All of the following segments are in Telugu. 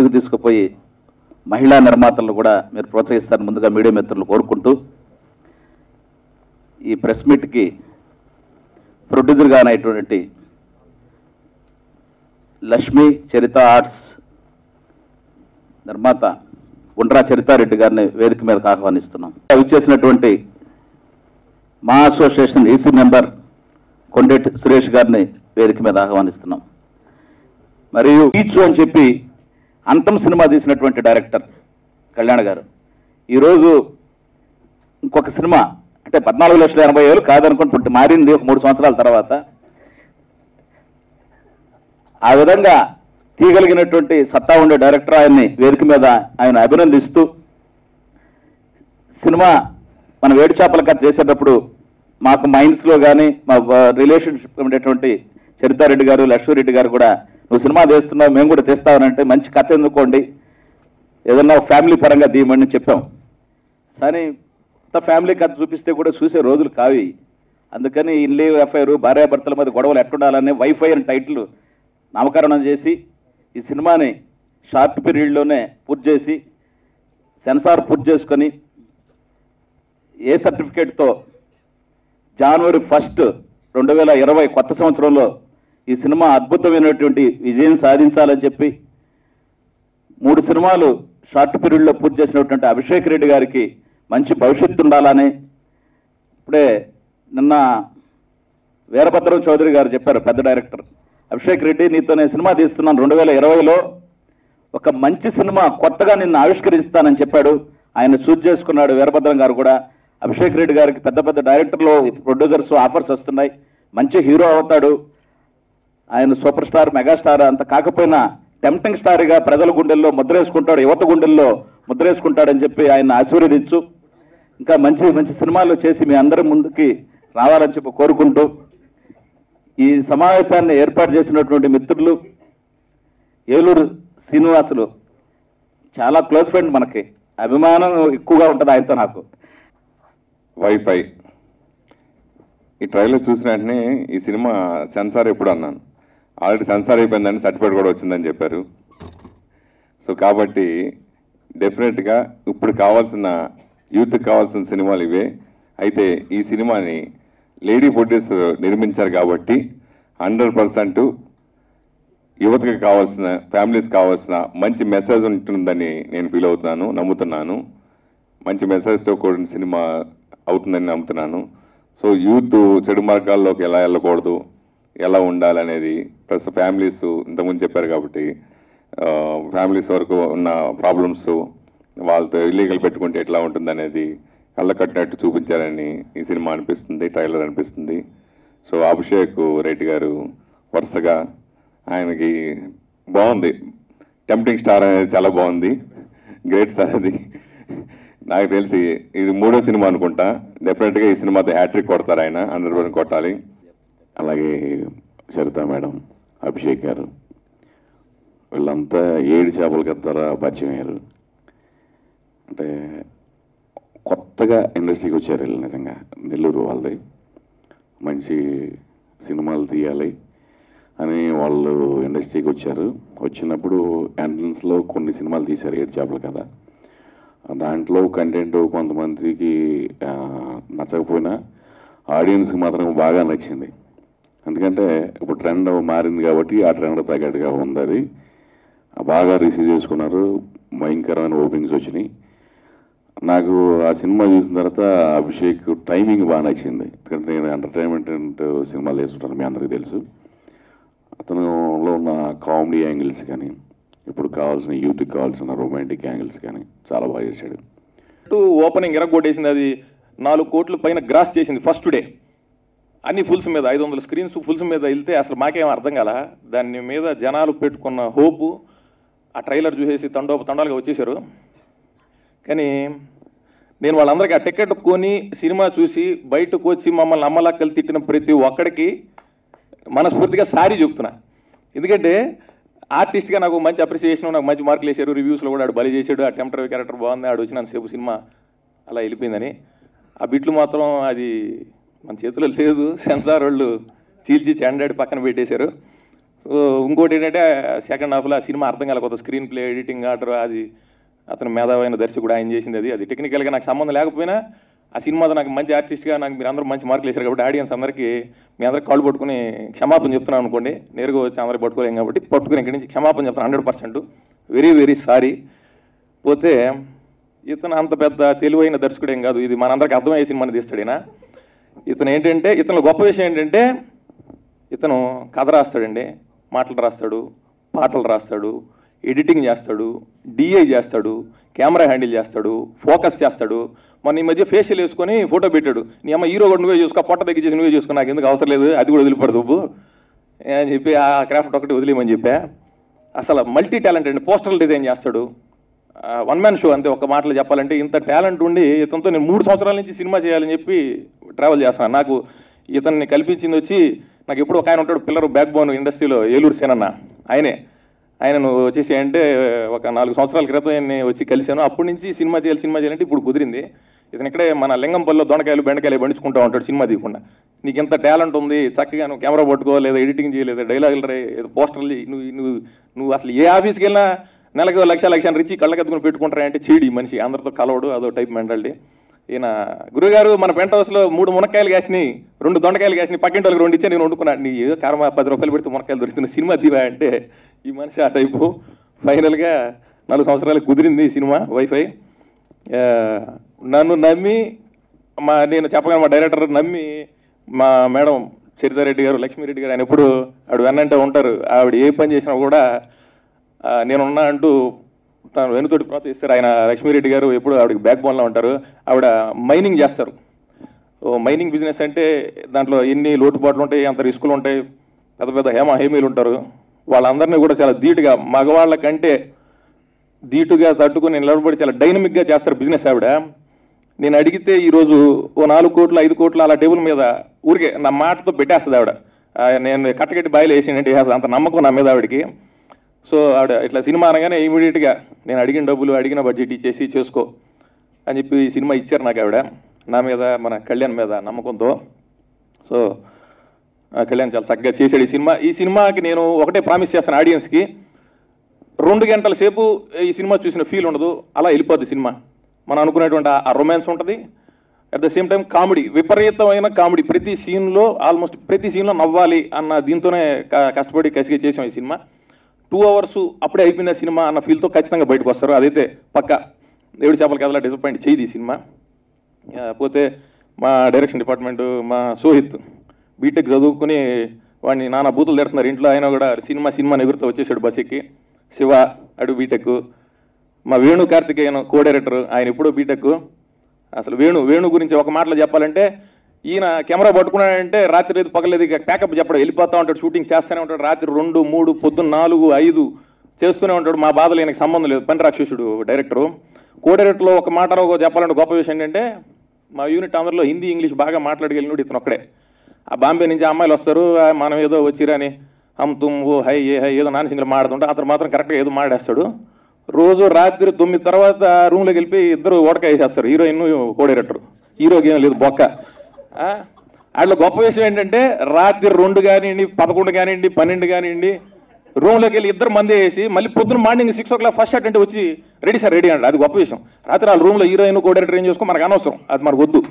ముందుకు తీసుకుపోయి మహిళా నిర్మాతలను కూడా మీరు ప్రోత్సహిస్తారని ముందుగా మీడియా మిత్రులు కోరుకుంటూ ఈ ప్రెస్ మీట్కి ప్రొడ్యూసర్గా అనేటువంటి లక్ష్మి చరిత ఆర్ట్స్ నిర్మాత గుండ్రా చరితారెడ్డి గారిని వేదిక మీదకి ఆహ్వానిస్తున్నాం ఇచ్చేసినటువంటి మా association EC member Kondetti Suresh గారిని వేదిక మీద ఆహ్వానిస్తున్నాం మరియు ఈచు అని చెప్పి అంతం సినిమా తీసినటువంటి డైరెక్టర్ కళ్యాణ్ గారు ఈరోజు ఇంకొక సినిమా అంటే పద్నాలుగు లక్షల ఎనభై వేలు కాదనుకుంటుంటే మారింది ఒక మూడు సంవత్సరాల తర్వాత ఆ విధంగా తీయగలిగినటువంటి సత్తా ఉండే డైరెక్టర్ ఆయన్ని వేదిక మీద ఆయన అభినందిస్తూ సినిమా మన వేడి చేపల కథ చేసేటప్పుడు మాకు మైండ్స్లో కానీ మా రిలేషన్షిప్ ఉండేటువంటి చరితారెడ్డి గారు లక్ష్మీరెడ్డి గారు కూడా నువ్వు సినిమా తీస్తున్నావు మేము కూడా తీస్తామనంటే మంచి కథ ఎందుకోండి ఏదన్నా ఫ్యామిలీ పరంగా తీయమని చెప్పాం కానీ ఇంత ఫ్యామిలీ కథ చూపిస్తే కూడా చూసే రోజులు కావి అందుకని ఇల్లే ఎఫ్ఐఆర్ భార్యాభర్తల మీద గొడవలు ఎట్టుండాలని వైఫై అని టైటిల్ నామకరణం చేసి ఈ సినిమాని షార్ట్ పీరియడ్లోనే పూర్తి చేసి సెన్సార్ పూర్తి చేసుకొని ఏ సర్టిఫికేట్తో జనవరి ఫస్ట్ రెండు వేల ఇరవై కొత్త సంవత్సరంలో ఈ సినిమా అద్భుతమైనటువంటి విజయం సాధించాలని చెప్పి మూడు సినిమాలు షార్ట్ పీరియడ్లో పూర్తి చేసినటువంటి అభిషేక్ రెడ్డి గారికి మంచి భవిష్యత్తు ఉండాలని ఇప్పుడే నిన్న వీరభద్రం చౌదరి గారు చెప్పారు పెద్ద డైరెక్టర్ అభిషేక్ రెడ్డి నీతో నేను సినిమా తీస్తున్నాను రెండు వేల ఇరవైలో ఒక మంచి సినిమా కొత్తగా నిన్ను ఆవిష్కరిస్తానని చెప్పాడు ఆయన చూజ్ చేసుకున్నాడు వీరభద్రం గారు కూడా అభిషేక్ రెడ్డి గారికి పెద్ద పెద్ద డైరెక్టర్లు ప్రొడ్యూసర్స్ ఆఫర్స్ వస్తున్నాయి మంచి హీరో అవుతాడు ఆయన సూపర్ స్టార్ మెగాస్టార్ అంత కాకపోయినా టెంప్టింగ్ స్టార్గా ప్రజల గుండెల్లో ముద్రేసుకుంటాడు యువత గుండెల్లో ముద్రేసుకుంటాడని చెప్పి ఆయన ఆశీర్వదించు ఇంకా మంచి మంచి సినిమాలు చేసి మీ అందరి ముందుకి రావాలని చెప్పి కోరుకుంటూ ఈ సమావేశాన్ని ఏర్పాటు చేసినటువంటి మిత్రులు ఏలూరు శ్రీనివాసులు చాలా క్లోజ్ ఫ్రెండ్ మనకి అభిమానం ఎక్కువగా ఉంటుంది ఆయనతో నాకు వైఫై ఈ ట్రైలర్ చూసిన వెంటనే ఈ సినిమా సెన్సార్ ఎప్పుడు అన్నాను ఆల్రెడీ సెన్సార్ అయిపోయిందని సర్టిఫికేట్ కూడా వచ్చిందని చెప్పారు సో కాబట్టి డెఫినెట్గా ఇప్పుడు కావాల్సిన యూత్కి కావాల్సిన సినిమాలు ఇవే అయితే ఈ సినిమాని లేడీ ప్రొడ్యూసర్ నిర్మించారు కాబట్టి హండ్రెడ్ పర్సెంట్ యువతకి కావాల్సిన ఫ్యామిలీస్ కావాల్సిన మంచి మెసేజ్ ఉంటుందని నేను ఫీల్ అవుతున్నాను నమ్ముతున్నాను మంచి మెసేజ్తో కూడిన సినిమా అవుతుందని నమ్ముతున్నాను సో యూత్ చెడు మార్గాల్లోకి ఎలా వెళ్ళకూడదు ఎలా ఉండాలనేది ప్లస్ ఫ్యామిలీస్ ఇంతకుముందు చెప్పారు కాబట్టి ఫ్యామిలీస్ వరకు ఉన్న ప్రాబ్లమ్స్ వాళ్ళతో ఇల్లీగల్ పెట్టుకుంటే ఎట్లా ఉంటుందనేది కళ్ళ కట్టినట్టు చూపించారని ఈ సినిమా అనిపిస్తుంది ట్రైలర్ అనిపిస్తుంది సో అభిషేక్ రెడ్డి గారు వరుసగా ఆయనకి బాగుంది టెంప్టింగ్ స్టార్ అనేది చాలా బాగుంది గ్రేట్ సార్ అది నాకు తెలిసి ఇది మూడో సినిమా అనుకుంటా డెఫినెట్గా ఈ సినిమాతో హ్యాట్రిక్ కొడతారు ఆయన హండ్రెడ్ పర్సెంట్ కొట్టాలి అలాగే సరిత మేడం అభిషేక్ గారు వీళ్ళంతా ఏడు చేపల కథ ద్వారా పరిచయం అయ్యారు అంటే కొత్తగా ఇండస్ట్రీకి వచ్చారు వీళ్ళు నిజంగా నెల్లూరు వాళ్ళది మంచి సినిమాలు తీయాలి అని వాళ్ళు ఇండస్ట్రీకి వచ్చారు వచ్చినప్పుడు ఎంట్రన్స్లో కొన్ని సినిమాలు తీశారు ఏడు చేపల కథ దాంట్లో కంటెంట్ కొంతమందికి ఆ, నచ్చకపోయినా ఆడియన్స్కి మాత్రం బాగా నచ్చింది ఎందుకంటే ఇప్పుడు ట్రెండ్ మారింది కాబట్టి ఆ ట్రెండ్ తగ్గట్టుగా ఉంది అది బాగా రిసీవ్ చేసుకున్నారు భయంకరమైన ఓపెనింగ్స్ వచ్చినాయి నాకు ఆ సినిమా చూసిన తర్వాత అభిషేక్ టైమింగ్ బాగా నచ్చింది ఎందుకంటే నేను ఎంటర్టైన్మెంట్ సినిమాలు చేస్తుంటాను మీ అందరికీ తెలుసు అతనులో ఉన్న కామెడీ యాంగిల్స్ కానీ ఇప్పుడు కావాల్సిన యూత్కి కావాల్సిన రొమాంటిక్ యాంగిల్స్ కానీ చాలా బాగా చేశాడు టు ఓపెనింగ్ ఎరగొట్టేసింది అది నాలుగు కోట్ల పైన గ్రాస్ చేసింది ఫస్ట్ డే అన్ని ఫుల్స్ మీద ఐదు వందల స్క్రీన్స్ ఫుల్స్ మీద వెళ్తే అసలు మాకేం అర్థం కాల దాని మీద జనాలు పెట్టుకున్న హోపు ఆ ట్రైలర్ చూసేసి తండోప తండాలుగా వచ్చేసారు కానీ నేను వాళ్ళందరికీ ఆ టికెట్ కొని సినిమా చూసి బయటకు వచ్చి మమ్మల్ని అమ్మలక్కలు తిట్టిన ప్రతి ఒక్కడికి మనస్ఫూర్తిగా సారీ చెప్తున్నా ఎందుకంటే ఆర్టిస్ట్గా నాకు మంచి అప్రిసియేషన్ నాకు మంచి మార్కులు వేశారు రివ్యూస్లో కూడా ఆడు బలి చేశాడు ఆ టెంపరీ క్యారెక్టర్ బాగుంది ఆడు వచ్చిన సేపు సినిమా అలా వెళ్ళిపోయిందని ఆ బిట్లు మాత్రం అది మన చేతిలో లేదు సెన్సార్ వాళ్ళు చీల్చి చెండాడి పక్కన పెట్టేశారు సో ఇంకోటి ఏంటంటే సెకండ్ హాఫ్లో ఆ సినిమా అర్థం కాలే కొత్త స్క్రీన్ ప్లే ఎడిటింగ్ ఆర్డర్ అది అతను మేధావైన దర్శకుడు ఆయన చేసింది అది అది టెక్నికల్గా నాకు సంబంధం లేకపోయినా ఆ సినిమాతో నాకు మంచి ఆర్టిస్ట్గా నాకు మీరు అందరూ మంచి మార్కులు వేశారు కాబట్టి ఆడియన్స్ అందరికీ మీ అందరికి కాళ్ళు పట్టుకుని క్షమాపణ చెప్తున్నాను అనుకోండి నేరుగా వచ్చి అందరికి పట్టుకోలేం కాబట్టి పట్టుకుని ఇక్కడి నుంచి క్షమాపణ చెప్తాను hundred percent very very sorry పోతే ఇతను అంత పెద్ద తెలివైన దర్శకుడేం కాదు ఇది మనందరికి అర్థమయ్యే సినిమాని తీస్తాడు ఈయన ఇతను ఏంటంటే ఇతను గొప్ప విషయం ఏంటంటే ఇతను కథ రాస్తాడండి మాటలు రాస్తాడు పాటలు రాస్తాడు ఎడిటింగ్ చేస్తాడు డిఐ చేస్తాడు కెమెరా హ్యాండిల్ చేస్తాడు ఫోకస్ చేస్తాడు మొన్న ఈ మధ్య ఫేషియల్ వేసుకొని ఫోటో పెట్టాడు నీ అమ్మ హీరో కూడా నువ్వే చూసుకో పొట్ట దగ్గర చేసి నువ్వే చూసుకో నాకు ఎందుకు అవసరం లేదు అది కూడా వదిలిపడదు నువ్వు అని చెప్పి ఆ క్రాఫ్ట్ ఒకటి వదిలేయమని చెప్పా అసలు మల్టీ టాలెంట్ అండి పోస్టల్ డిజైన్ చేస్తాడు వన్ మ్యాన్ షో అంతే ఒక మాటలో చెప్పాలంటే ఇంత టాలెంట్ ఉండి ఇతనితో నేను మూడు సంవత్సరాల నుంచి సినిమా చేయాలని చెప్పి ట్రావెల్ చేస్తాను నాకు ఇతన్ని కల్పించింది వచ్చి నాకు ఎప్పుడు ఒక ఆయన ఉంటాడు పిల్లర్ బ్యాక్ బోన్ ఇండస్ట్రీలో ఏలూరు సేనన్న ఆయనే ఆయన నువ్వు వచ్చేసి అంటే ఒక నాలుగు సంవత్సరాల క్రితం ఆయన్ని వచ్చి కలిశాను అప్పటి నుంచి సినిమా చేయాలి సినిమా చేయాలంటే ఇప్పుడు కుదిరింది ఇతను ఇక్కడే మన లింగంపల్లిలో దొండకాయలు బెండకాయలు పండించుకుంటూ ఉంటాడు సినిమా తీయకుండా నీకు ఎంత టాలెంట్ ఉంది చక్కగా నువ్వు కెమెరా పట్టుకో లేదా ఎడిటింగ్ చేయలేదు డైలాగులు రే పోస్టర్లు చేయి, నువ్వు నువ్వు నువ్వు అసలు ఏ ఆఫీస్కి వెళ్ళినా నెలకు ఓ లక్ష లక్ష రిచి కళ్ళకెత్తుకుని పెట్టుకుంటారా అంటే చీడి ఈ మనిషి అందరితో కలవడు అదో టైప్ మెంటాలిటీ ఈయన గురుగారు మన పెంట్ హౌస్లో మూడు మునక్కాయలు కాసినాయి రెండు దొండకాయలు కాసినాయి పక్కింటి వాళ్ళకి రెండు ఇచ్చా నేను వండుకున్నాను నీ ఏదో కారమా పది రూపాయలు పెడితే మునక్కాయలు దొరుకుతున్న సినిమా తీవా అంటే ఈ మనిషి ఆ టైపు ఫైనల్గా నాలుగు సంవత్సరాలకు కుదిరింది ఈ సినిమా వైఫై ఆ, నన్ను నమ్మి మా నేను చెప్పగానే మా డైరెక్టర్ నమ్మి మా మేడం చరితారెడ్డి గారు లక్ష్మీరెడ్డి గారు ఆయన ఎప్పుడు ఆవిడ వెన్నంటే ఉంటారు ఆవిడ ఏ పని చేసినా కూడా ఆ, నేనున్నా అంటూ తను వెనుతోటి ప్రోత్సహిస్తారు ఆయన లక్ష్మీరెడ్డి గారు ఎప్పుడు ఆవిడకి బ్యాక్ బోన్లో ఉంటారు ఆవిడ మైనింగ్ చేస్తారు ఓ మైనింగ్ బిజినెస్ అంటే దాంట్లో ఎన్ని లోటుపాట్లు ఉంటాయి అంత రిస్కులు ఉంటాయి పెద్ద పెద్ద హేమ హేమీలు ఉంటారు వాళ్ళందరినీ కూడా చాలా ధీటుగా మగవాళ్ళ కంటే ధీటుగా తట్టుకుని నిలబడి చాలా డైనమిక్గా చేస్తారు బిజినెస్ ఆవిడ నేను అడిగితే ఈరోజు ఓ నాలుగు కోట్లు ఐదు కోట్లు అలా టేబుల్ మీద ఊరికే నా మాటతో పెట్టేస్తుంది ఆవిడ ఆ, నేను కట్టగట్టి బాయిలు వేసినట్టు వేసేస్తా. అంత నమ్మకం నా మీద ఆవిడకి సో ఆవిడ ఇట్లా సినిమా అనగానే ఇమీడియట్గా నేను అడిగిన డబ్బులు అడిగిన బడ్జెట్ ఇచ్చేసి చేసుకో అని చెప్పి ఈ సినిమా ఇచ్చారు నాకు ఆవిడ నా మీద మన కళ్యాణ్ మీద నమ్మకంతో సో ఆ కళ్యాణ్ చాలా చక్కగా చేశాడు ఈ సినిమా ఈ సినిమాకి నేను ఒకటే ప్రామిస్ చేస్తాను ఆడియన్స్కి రెండు గంటల సేపు ఈ సినిమా చూసిన ఫీల్ ఉండదు అలా వెళ్ళిపోద్ది సినిమా మనం అనుకునేటువంటి ఆ- ఆ రొమాన్స్ ఉంటుంది at the same time comedy విపరీతమైన కామెడీ ప్రతి సీన్లో ఆల్మోస్ట్ ప్రతి సీన్లో నవ్వాలి అన్న దీంతోనే క- కష్టపడి కసిగా చేసాం ఈ సినిమా టూ అవర్స్ అప్పుడే అయిపోయింది ఆ సినిమా అన్న ఫీల్తో ఖచ్చితంగా బయటకు వస్తారు అదైతే పక్క దేవుడి చేపల కథలా డిసప్పాయింట్ చేయదు ఈ సినిమా ఆ, పోతే మా డైరెక్షన్ డిపార్ట్మెంట్ మా సోహిత్ బీటెక్ చదువుకుని వాడిని నానా బూతులు తిడుతున్నారు ఇంట్లో ఆయన కూడా సినిమా సినిమా ఎగురుతూ వచ్చేసాడు బస్ ఎక్కి శివ అడు బీటెక్ మా వేణు కార్తికేయన్ కో డైరెక్టర్ ఆయన ఎప్పుడో బీటెక్ అసలు వేణు వేణు గురించి ఒక మాటలో చెప్పాలంటే ఈయన కెమెరా పట్టుకున్నాడంటే రాత్రి లేదు పగలేదు ఇక ప్యాకప్ చెప్పడం వెళ్ళిపోతా ఉంటాడు షూటింగ్ చేస్తూనే ఉంటాడు రాత్రి రెండు మూడు పొద్దున్న నాలుగు ఐదు చేస్తూనే ఉంటాడు మా బాధలు ఈయనకి సంబంధం లేదు పని రాక్షసుడు డైరెక్టరు కో డైరెక్టర్లో ఒక మాట ఒక చెప్పాలంటే గొప్ప విషయం ఏంటంటే మా యూనిట్ అందరిలో హిందీ ఇంగ్లీష్ బాగా మాట్లాడగలిగినోడు ఇతను ఒక్కడే ఆ బాంబే నుంచి అమ్మాయిలు వస్తారు ఆ మనం ఏదో వచ్చిరని హమ్ తుమ్ ఓ హై ఏ హై ఏదో నాన్న సింగిల్ మాడుతుంటే అతను మాత్రం కరెక్ట్గా ఏదో మాడేస్తాడు రోజు రాత్రి తొమ్మిది తర్వాత రూమ్లోకి వెళ్ళి ఇద్దరు ఓడక వేసేస్తారు హీరోయిన్ కో డైరెక్టర్ హీరోకి ఏం లేదు బొక్క ఆ, వాళ్ళ గొప్ప విషయం ఏంటంటే రాత్రి రెండు కానివ్వండి పదకొండు కానివ్వండి పన్నెండు కానివ్వండి రూమ్లోకి వెళ్ళి ఇద్దరు మంది వేసి మళ్ళీ పొద్దున్న morning six o'clock first shot అంటే వచ్చి రెడీ సార్ రెడీ అండి అది గొప్ప విషయం రాత్రి వాళ్ళ రూమ్లో హీరోయిన్ కో డైరెక్టర్ ఏం చేసుకో మనకు అనవసరం అది మనకు వద్దు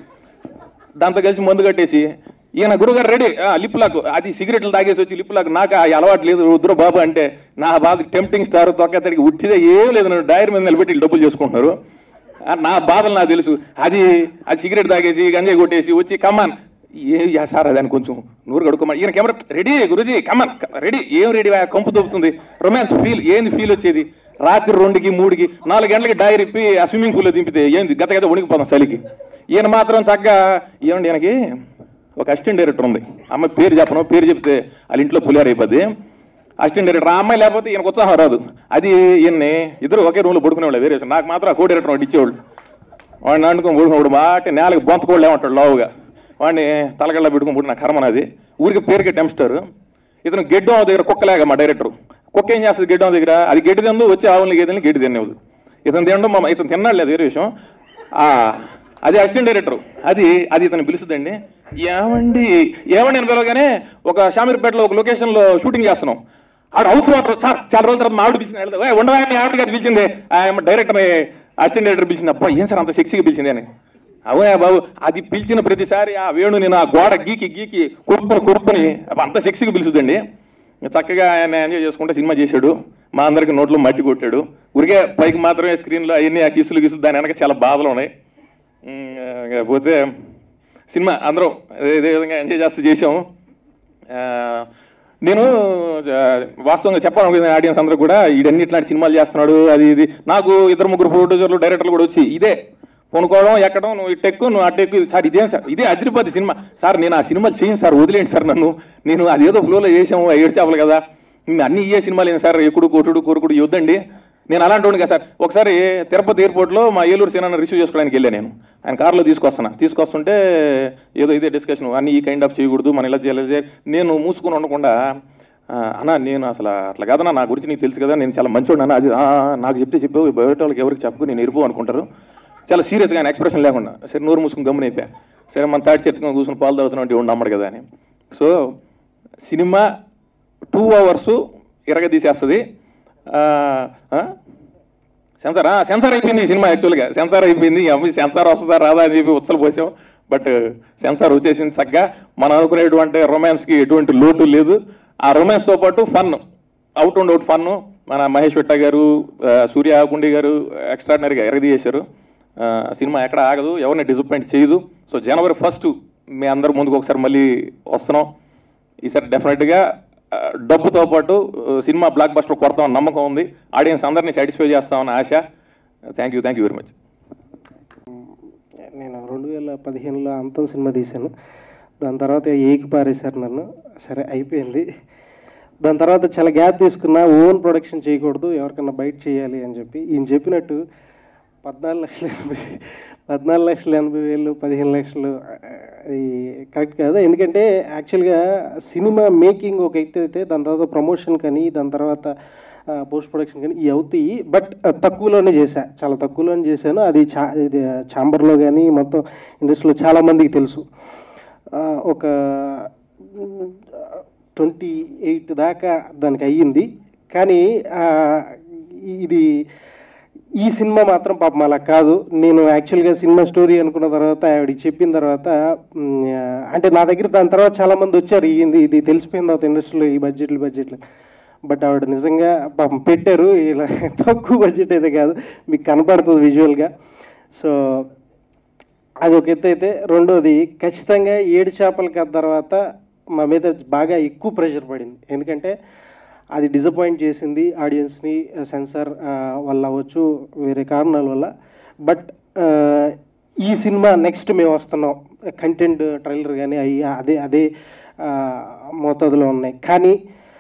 దాంతో కలిసి మందు కట్టేసి ఈయన గురుగారు రెడీ లిప్ లాక్ అది సిగరెట్లు తాగేసి వచ్చి లిప్ లాక్ నాకు ఆ అలవాటు లేదు వద్దురు బాబు అంటే నా బాధ టెంప్టింగ్ స్టార్ తొక్కతడికి ఉట్టిదే ఏం లేదు నన్ను డైరీ మీద నిలబెట్టి వీళ్ళు డబ్బులు చేసుకుంటున్నారు ఆ, నా బాధలు నాకు తెలుసు అది అది సిగరెట్ తాగేసి గంజాయి కొట్టేసి వచ్చి కమాన్ ఏ యా సార్ అది అని కొంచెం నూరు కడుక్కోమని ఈయన camera ready Guruji come on ready ఏం రెడీ కంపు దొబ్బుతుంది రొమాన్స్ ఫీల్ ఏంది ఫీల్ వచ్చేది రాత్రి రెండుకి మూడుకి నాలుగు గంటలకి డైరీ ఇప్పి ఆ స్విమ్మింగ్ పూల్లో దింపితే ఏంది గత గత వణికిపోతాం చలికి ఈయన మాత్రం చక్కగా ఏమండి ఈయనకి ఒక అసిస్టెంట్ డైరెక్టర్ ఉంది అమ్మ పేరు చెప్పను పేరు చెప్తే వాళ్ళ ఇంట్లో పులిహార అయిపోద్ది అసిస్టెంట్ డైరెక్టర్ ఆ అమ్మాయి లేకపోతే ఈయనకు ఉత్సాహం రాదు అది ఈయన్ని ఇద్దరు ఒకే రూమ్లో పడుకునేవాళ్ళు వేరే విషయం. నాకు మాత్రం ఆ కో డైరెక్టర్ వాడు ఇచ్చేవాళ్ళు వాడిని అనుకుని పడుకున్నాడు బాటి నేలకు బొంతకోళ్ళు ఏమంటాడు లావుగా వాడిని తలగళ్ళ పెట్టుకుని పుట్టిన కర్మ నాది ఊరికి పేరుకి టెంప్స్టర్ ఇతను గెడ్డం దగ్గర కుక్కలేగా మా డైరెక్టర్ కుక్క ఏం చేస్తుంది గెడ్డం దగ్గర అది గడ్డి తిందు వచ్చి ఆవులని గేదెల్ని గడ్డి తినేవద్దు ఇతను తినడం మా ఇతను తిన్నాడు లేదు వేరే విషయం ఆ, అది అసిస్టెంట్ డైరెక్టర్ అది అది ఇతను పిలుస్తుందండి ఏమండి ఏమండి అని పిలవగానే ఒక షామీర్పేటలో ఒక లొకేషన్లో షూటింగ్ చేస్తున్నాం ఆడు అవసరం మాత్రం సార్ చాలా రోజుల తర్వాత మా ఆవిడ పిలిచింది వెళ్తా ఉండవా మీ ఆవిడ గారు పిలిచింది ఆయన డైరెక్టర్ అసిస్టెంట్ డైరెక్టర్ పిలిచింది అబ్బా ఏం సార్ అంత సెక్సీగా పిలిచింది అని అవునా బాబు అది పిలిచిన ప్రతిసారి ఆ వేణు నేను ఆ గోడ గీకి గీకి కొరుక్కుని కొరుక్కుని అబ్బా అంత సెక్సీగా పిలుచుదండి చక్కగా ఆయన ఎంజాయ్ చేసుకుంటే సినిమా చేశాడు మా అందరికి నోట్లో మట్టి కొట్టాడు ఊరికే పైకి మాత్రమే స్క్రీన్లో అవన్నీ ఆ కిసులు గిసులు దాని వెనక చాలా బాధలు ఉన్నాయి ఉమ్, ఇక పోతే సినిమా అందరం ఇదే- ఇదే విధంగా ఎంజాయ్ చేస్తూ చేసాము ఆ, నేను ఆ, వాస్తవంగా చెప్పాలనుకునే ఆడియన్స్ అందరూ కూడా ఇదన్నీ ఇట్లాంటి సినిమాలు చేస్తున్నాడు అది ఇది నాకు ఇద్దరు ముగ్గురు ప్రొడ్యూసర్లు డైరెక్టర్లు కూడా వచ్చి ఇదే కొనుక్కోవడం ఎక్కడం నువ్వు ఇట్టెక్కు నువ్వు అట్టెక్కు సార్ ఇదేం సార్ ఇదే అదిరిపోద్ది సినిమా సార్ నేను ఆ సినిమాలు చేయను సార్ వదిలేండి సార్ నన్ను నేను అదేదో ఫ్లోలో చేసాము ఏడు చేపలు కదా నేను అన్ని ఇయ్యే సినిమాలు ఏంటి సార్ ఎక్కుడు కొట్టుడు కోరుకుడు యుద్ధండి నేను అలాంటి వాడిని కదా సార్ ఒకసారి తిరుపతి ఎయిర్పోర్ట్లో మా ఏలూరు సినిమాని రిసీవ్ చేసుకోవడానికి వెళ్ళాను నేను ఆయన కార్లో తీసుకొస్తున్నా తీసుకొస్తుంటే ఏదో ఇదే డిస్కషన్ అన్ని ఈ కైండ్ ఆఫ్ చేయకూడదు మనం ఇలా చేయాలి ఇలా చేయాలి. నేను మూసుకొని ఉండకుండా "ఆ, అన్నా నేను అసలు అట్లా కాదన్నా నా గురించి నీకు తెలుసు కదా నేను చాలా మంచోడు అన్న అది "ఆ, ఆ, నాకు చెప్తే చెప్పావు బయట వాళ్ళకి ఎవరికి చెప్పకు నేను ఎరుపు అనుకుంటారు చాలా సీరియస్గా ఆయన ఎక్స్ప్రెషన్ లేకుండా సరే నోరు మూసుకుని గమ్మున అయిపోయా సరే మన తాటి చెట్టుకుని కూర్చొని పాలు తాగుతున్నాం అంటే నమ్మడు కదా అని సో సినిమా టూ అవర్స్ ఇరగదీసేస్తుంది సెన్సార్ సెన్సార్ అయిపోయింది ఈ సినిమా యాక్చువల్గా సెన్సార్ అయిపోయింది ఈ అమ్మాయి సెన్సార్ వస్తుందా రాదా అని చెప్పి ఉత్సలు పోసాం బట్ సెన్సార్ వచ్చేసింది చక్కగా మనం అనుకునేటువంటి రొమాన్స్కి ఎటువంటి లోటు లేదు ఆ రొమాన్స్తో పాటు fun out and out fun మన మహేష్ విట్ట గారు ఆ, సూర్య ఆకుండి గారు ఎక్స్ట్రాడినరీగా ఎరగదీశారు ఆ, సినిమా ఎక్కడ ఆగదు ఎవరిని డిసప్పాయింట్ చేయదు సో జనవరి ఫస్ట్ మీ అందరి ముందుకు ఒకసారి మళ్ళీ వస్తున్నాం ఈసారి డెఫినెట్గా ఆ, డబ్బుతో పాటు ఆ, సినిమా బ్లాక్ బస్టర్ కొడతామని నమ్మకం ఉంది ఆడియన్స్ అందరినీ సాటిస్ఫై చేస్తామని ఆశ thank you thank you very much నేను రెండు వేల పదిహేనులో అంతం సినిమా తీశాను దాని తర్వాత ఏకి పారేశారు నన్ను సరే అయిపోయింది దాని తర్వాత చాలా గ్యాప్ తీసుకున్నా ఓన్ ప్రొడక్షన్ చేయకూడదు ఎవరికన్నా బయట చేయాలి అని చెప్పి ఈయన చెప్పినట్టు పద్నాలుగు లక్షల ఎనభై పద్నాలుగు లక్షల ఎనభై వేలు పదిహేను లక్షలు ఆ, అది కరెక్ట్ కాదు ఎందుకంటే యాక్చువల్గా సినిమా మేకింగ్ ఒక ఎత్తు అయితే దాని తర్వాత ప్రమోషన్ కానీ దాని తర్వాత పోస్ట్ ప్రొడక్షన్ కానీ ఇవి అవుతాయి బట్ తక్కువలోనే చేశా చాలా తక్కువలోనే చేశాను అది చా ఇది ఛాంబర్లో కానీ మొత్తం ఇండస్ట్రీలో చాలా మందికి తెలుసు ఆ, ఒక ట్వంటీ ఎయిట్ దాకా దానికి అయ్యింది కానీ ఆ, ఇది ఈ సినిమా మాత్రం పాపం అలా కాదు నేను యాక్చువల్గా సినిమా స్టోరీ అనుకున్న తర్వాత ఆవిడకి చెప్పిన తర్వాత మ్, ఆ, అంటే నా దగ్గర దాని తర్వాత చాలా మంది వచ్చారు ఇది ఇది తెలిసిపోయిన తర్వాత ఇండస్ట్రీలో ఈ బడ్జెట్లు బడ్జెట్లు బట్ ఆవిడ నిజంగా పాపం పెట్టారు ఇలా తక్కువ బడ్జెట్ అయితే కాదు మీకు కనపడుతుంది విజువల్గా సో అది ఒక ఎత్తు అయితే రెండోది ఖచ్చితంగా ఏడు చేపల కథ తర్వాత మా మీద బాగా ఎక్కువ ప్రెషర్ పడింది ఎందుకంటే అది డిసప్పాయింట్ చేసింది ఆడియన్స్ని సెన్సార్ వల్ల అవ్వచ్చు వేరే కారణాల వల్ల బట్ ఈ సినిమా నెక్స్ట్ మేము వస్తున్నాం కంటెంట్ ట్రైలర్ కానీ అవి అదే అదే ఆ, మోతాదులో ఉన్నాయి కానీ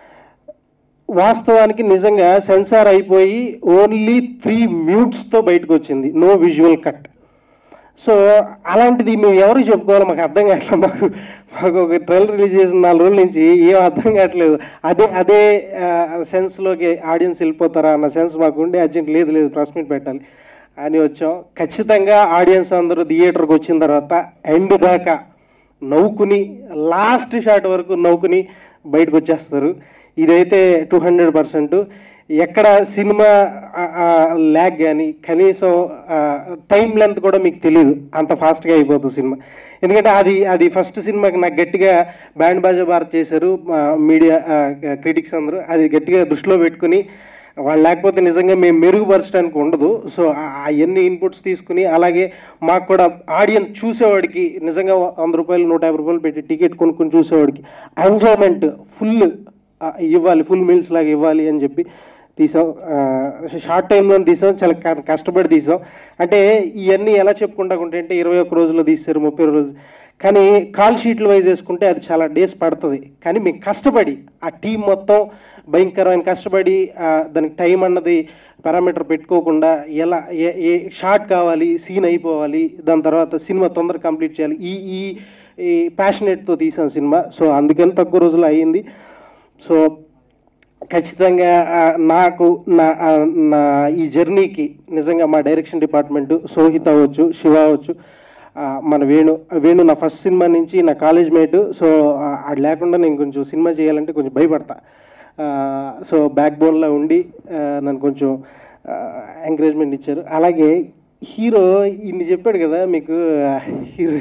వాస్తవానికి నిజంగా సెన్సార్ అయిపోయి ఓన్లీ త్రీ మ్యూట్స్తో బయటకు వచ్చింది నో విజువల్ కట్ సో అలాంటిది మేము ఎవరికి చెప్పుకోవాలో మాకు అర్థం కావట్లేదు మాకు మాకు ఒక ట్రైలర్ రిలీజ్ చేసిన నాలుగు రోజుల నుంచి ఏం అర్థం కావట్లేదు అదే అదే సెన్స్లోకి ఆడియన్స్ వెళ్ళిపోతారా అన్న సెన్స్ మాకు ఉండే అర్జెంట్ లేదు లేదు ప్రెస్ మీట్ పెట్టాలి అని వచ్చాం ఖచ్చితంగా ఆడియన్స్ అందరూ థియేటర్కి వచ్చిన తర్వాత ఎండ్ దాకా నవ్వుకుని లాస్ట్ షాట్ వరకు నవ్వుకుని బయటకు వచ్చేస్తారు ఇదైతే టూ హండ్రెడ్ పర్సెంట్ ఎక్కడ సినిమా ల్యాగ్ కానీ కనీసం టైం లెంత్ కూడా మీకు తెలియదు అంత ఫాస్ట్గా అయిపోతుంది సినిమా ఎందుకంటే అది అది ఫస్ట్ సినిమాకి నాకు గట్టిగా బ్యాండ్ బాజా భారత్ చేశారు మీడియా క్రిటిక్స్ అందరూ అది గట్టిగా దృష్టిలో పెట్టుకుని వాళ్ళు లేకపోతే నిజంగా మేము మెరుగుపరచడానికి ఉండదు సో అవన్నీ ఇన్పుట్స్ తీసుకుని అలాగే మాకు కూడా ఆడియన్స్ చూసేవాడికి నిజంగా వంద రూపాయలు నూట యాభై రూపాయలు పెట్టి టికెట్ కొనుక్కొని చూసేవాడికి ఎంజాయ్మెంట్ ఫుల్ ఇవ్వాలి ఫుల్ మీల్స్ లాగా ఇవ్వాలి అని చెప్పి తీసాం షార్ట్ టైంలో తీసాం చాలా క- కష్టపడి తీసాం అంటే ఇవన్నీ ఎలా చెప్పుకుంటా ఉంటే అంటే ఇరవై ఒక్క రోజుల్లో తీస్తారు ముప్పై రోజులు కానీ కాల్ షీట్లు వైజ్ వేసుకుంటే అది చాలా డేస్ పడుతుంది కానీ మేము కష్టపడి ఆ టీం మొత్తం భయంకరమైన కష్టపడి ఆ, దానికి టైం అన్నది పారామీటర్ పెట్టుకోకుండా ఎలా ఏ ఏ షార్ట్ కావాలి సీన్ అయిపోవాలి దాని తర్వాత సినిమా తొందరగా కంప్లీట్ చేయాలి ఈ ఈ ఈ ప్యాషనేట్తో తీసాం సినిమా సో అందుకని తక్కువ రోజులు అయ్యింది సో ఖచ్చితంగా ఆ, నాకు నా ఆ, నా ఈ జర్నీకి నిజంగా మా డైరెక్షన్ డిపార్ట్మెంట్ సోహిత్ అవ్వచ్చు శివ అవ్వచ్చు ఆ, మన వేణు వేణు నా ఫస్ట్ సినిమా నుంచి నా కాలేజ్ మేట్ సో ఆ, అది లేకుండా నేను కొంచెం సినిమా చేయాలంటే కొంచెం భయపడతా సో బ్యాక్ బోన్లో ఉండి ఆ, నన్ను కొంచెం ఎంకరేజ్మెంట్ ఇచ్చారు అలాగే హీరో ఇన్ని చెప్పాడు కదా మీకు హీరో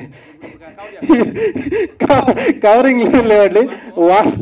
కవరింగ్ లేవండి వాస్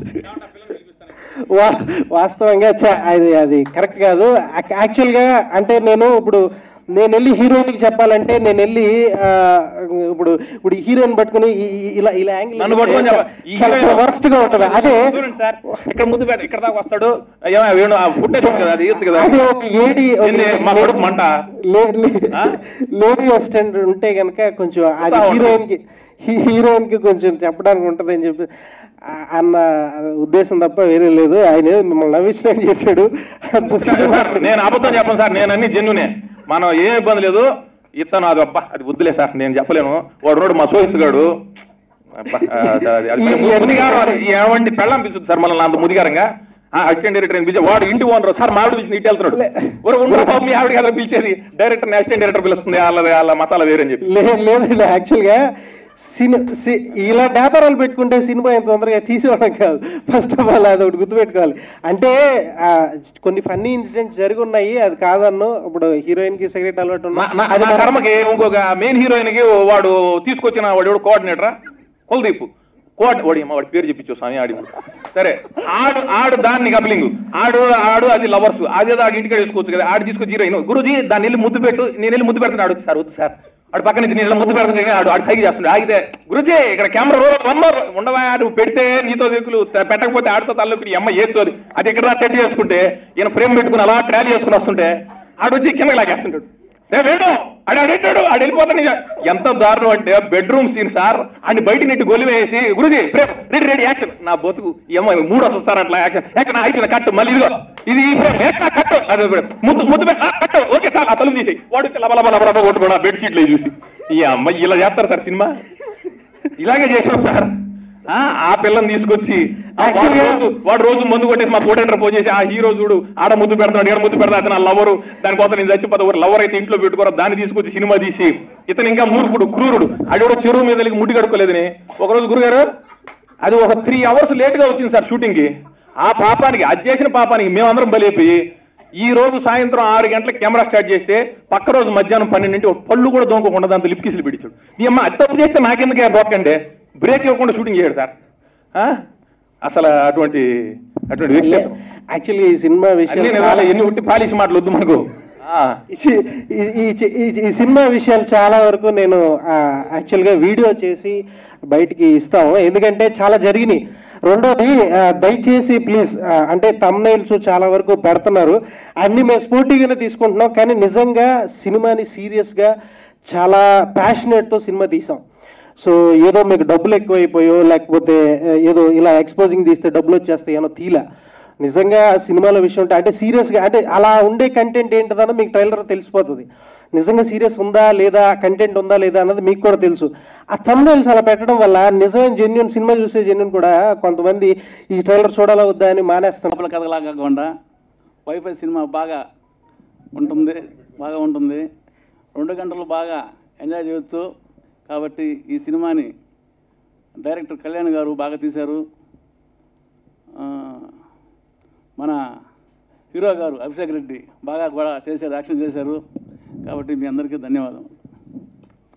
వా- వాస్తవంగా చ- అది అది కరెక్ట్ కాదు యాక్- యాక్చువల్గా అంటే నేను ఇప్పుడు నేను వెళ్ళి హీరోయిన్కి చెప్పాలంటే నేను వెళ్ళి ఆ, ఇప్పుడు ఇప్పుడు హీరోయిన్ పట్టుకుని ఈ- ఈ- ఇలా ఇలా యాంగిల్ నన్ను పట్టుకొని చెప్ప- ఈ హీరోయిన్ వర్స్ట్ గా ఉంటుంది అదే చూడండి సార్ ఇక్కడ ముందు పెద్ద- ఇక్కడ దాకా వస్తాడు ఏమో వేణు ఆ ఫుడ్ కదా అది ఇయ్యొచ్చు కదా అదే ఒక ఏడి ఒక- ఏంది, మా కొడుకు మంట లే- లే- ఆ? లేడీ అసిస్టెంట్ ఉంటే కనుక కొంచెం అది ఉంటా, ఉంటా. హీరోయిన్ కి హీరోయిన్ కి కొంచెం చెప్పడానికి ఉంటది అని చెప్పి ఆ- అన్న ఉద్దేశం తప్ప వేరే లేదు ఆయన ఏదో మిమ్మల్ని నవ్వించడానికి చేశాడు అంత సినిమా నేను అబద్ధం చెప్పను సార్ నేను అన్ని జెన్యునే మనం ఏం ఇబ్బంది లేదు ఇతను అది అబ్బా అది వద్దులే సార్ నేను చెప్పలేను వాడు రోడ్డు మా సోహిత్ గాడు అబ్బా, ఆ, అది- అది ముదిగారు అది ఏమండి పెళ్ళం పిలుస్తుంది సార్ మనల్ని అంత ముదిగారంగా అసిస్టెంట్ డైరెక్టర్ పిలిచే వాడు ఇంటి ఓనర్ సార్ మావిడ పిలిచి ఇటు వెళ్తున్నాడు ఒరే, ఉండరా బాబు, మీ ఆవిడ కదా పిలిచేది డైరెక్టర్ అసిస్టెంట్ డైరెక్టర్ పిలుస్తుంది వాళ్ళ వాళ్ళ మసాలా వేరని చెప్పి లే- లేదండి యాక్చువల్గా సిని సి- ఇలా వ్యాపారాలు పెట్టుకుంటే సినిమా ఎంత తొందరగా తీసేవడం కాదు ఫస్ట్ ఆఫ్ ఆల్ అది ఒకటి గుర్తుపెట్టుకోవాలి అంటే ఆ, కొన్ని ఫన్నీ ఇన్సిడెంట్స్ జరిగి ఉన్నాయి అది కాదన్ను ఇప్పుడు హీరోయిన్ కి సిగరెట్ అలవాటు ఉన్నా నా- నా- అది నా మన- కర్మకి ఇంకొక మెయిన్ హీరోయిన్ కి వాడు తీసుకొచ్చిన వాడు ఎవడు కోఆర్డినేటరా కులదీప్ కోఆర్డి వాడి అమ్మ వాడి పేరు చెప్పించు స్వామి ఆడి సరే ఆడు ఆడు దాన్ని కప్లింగ్ ఆడు ఆడు అది లవర్స్ అదేదో ఆడు ఇంటికి తీసుకోవచ్చు కదా ఆడు తీసుకొచ్చి హీరోయిన్ గురుజీ దాన్ని వెళ్ళి ముద్దు పెట్టు నేను వెళ్ళి ముద్దు పెడతాను ఆడు సార్ వద్దు సార్ ఆడు పక్క నుంచి నేను ముద్దు పెడతాను కానీ ఆడు ఆడు సైకి చేస్తుండే ఆగితే గురుజీ ఇక్కడ కెమెరా రోల్ వన్ మోర్ ఉండవా నువ్వు పెడితే నీతో దిక్కులు పెట్టకపోతే ఆడితో తల్లోకి ఈ అమ్మ ఏసోది అది ఇక్కడ సెట్ చేసుకుంటే ఈయన ఫ్రేమ్ పెట్టుకుని అలా ట్రాలీ చేసుకుని వస్తుంటే ఆడు వచ్చి కిందకి లాగేస్తుంటాడు "ఏ వేణు ఆడు అడిగాడు ఆడు వెళ్ళిపోతాను ఇక." ఎంత దారుణం అంటే బెడ్రూమ్ సీన్ సార్ అని బయట నెట్టి గొల్లి వేసి Guruji frame ready ready action నా బతుకు ఈ అమ్మాయి మూడు వస్తుంది సార్ అట్లా యాక్షన్ యాక్షన్ అయిపోయింది కట్టు మళ్ళీ ఇదిగో ఇది ఈ frame, ఏ కట్టు కట్టు అది ఇప్పుడు ముద్దు ముద్దు పెట్టి, "ఆ, కట్టు ఓకే సార్ ఆ తలుపు తీసి వాడు లబ లబ లబ లబ కొట్టుకోండి బెడ్ షీట్లు చూసి ఈ అమ్మాయి ఇలా చేస్తారు సార్ సినిమా ఇలాగే చేసాం సార్ ఆ, ఆ పిల్లని తీసుకొచ్చి ఆ వాడు రోజు వాడు రోజు మందు కొట్టేసి మా ఫోటో ఫోన్ చేసి ఆ హీరో చూడు ఆడ ముద్దు పెడతాడు ఈడ ముద్దు పెడతా అతను ఆ లవరు దానికోసం నేను చచ్చిపోతా లవర్ అయితే ఇంట్లో పెట్టుకోరా దాన్ని తీసుకొచ్చి సినిమా తీసి ఇతను ఇంకా మూర్ఖుడు క్రూరుడు అది కూడా చెరువు మీద వెళ్ళి ముట్టి కడుక్కోలేదని ఒకరోజు గురుగారు అది ఒక త్రీ అవర్స్ లేట్ గా వచ్చింది సార్ షూటింగ్ కి ఆ పాపానికి అది చేసిన పాపానికి మేమందరం బలైపోయి ఈ రోజు సాయంత్రం ఆరు గంటలకు కెమెరా స్టార్ట్ చేస్తే పక్క రోజు మధ్యాహ్నం పన్నెండింటి ఒక పళ్ళు కూడా దొంగకుండా దాంతో లిప్ కిసులు పిడిచాడు ఈ అమ్మ అది తప్పు చేస్తే నాకెందుకే బొక్కంటే బ్రేక్ ఇవ్వకుండా షూటింగ్ చేయడు సార్ ఆ? అసలు అటువంటి అటువంటి వ్యక్తి అతను. యాక్చువల్లీ ఈ సినిమా అన్నీ విషయం నిజాలే, ఎన్ని ఉట్టి పాలిష్ మాటలు వద్దు మనకు ఆ. ఈ- ఈ- ఈ చి- ఈ ఈ సినిమా విషయాలు చాలా వరకు నేను ఆ, యాక్చువల్గా వీడియో చేసి బయటికి ఇస్తాము ఎందుకంటే చాలా జరిగినాయి రెండోది ఆ, దయచేసి ప్లీజ్ ఆ, అంటే తమ్నైల్స్ చాలా వరకు పెడుతున్నారు అన్ని మేము స్పోర్టీగానే తీసుకుంటున్నాం కానీ నిజంగా సినిమాని సీరియస్గా చాలా ప్యాషనెట్తో సినిమా తీసాం సో ఏదో మీకు డబ్బులు ఎక్కువైపోయో లేకపోతే ఆ, ఏదో ఇలా ఎక్స్పోజింగ్ తీస్తే డబ్బులు వచ్చేస్తాయనో తీలా నిజంగా సినిమాల విషయం ఉంటే అంటే సీరియస్గా అంటే అలా ఉండే కంటెంట్ ఏంటదన్నది మీకు ట్రైలర్ తెలిసిపోతుంది నిజంగా సీరియస్ ఉందా లేదా కంటెంట్ ఉందా లేదా అన్నది మీకు కూడా తెలుసు ఆ తమ్నైల్స్ అలా పెట్టడం వల్ల నిజమైన జెన్యున్ సినిమా చూసే జెన్యున్ కూడా కొంతమంది ఈ ట్రైలర్ చూడాలా వద్దా అని మానేస్తాం లోపల కథలా కాకుండా వైఫై సినిమా బాగా ఉంటుంది బాగా ఉంటుంది రెండు గంటలు బాగా ఎంజాయ్ చేయొచ్చు కాబట్టి ఈ సినిమాని డైరెక్టర్ కళ్యాణ్ గారు బాగా తీశారు ఆ, మన హీరో గారు అభిషేక్ రెడ్డి బాగా కూడా చేశారు యాక్షన్ చేశారు కాబట్టి మీ అందరికీ ధన్యవాదం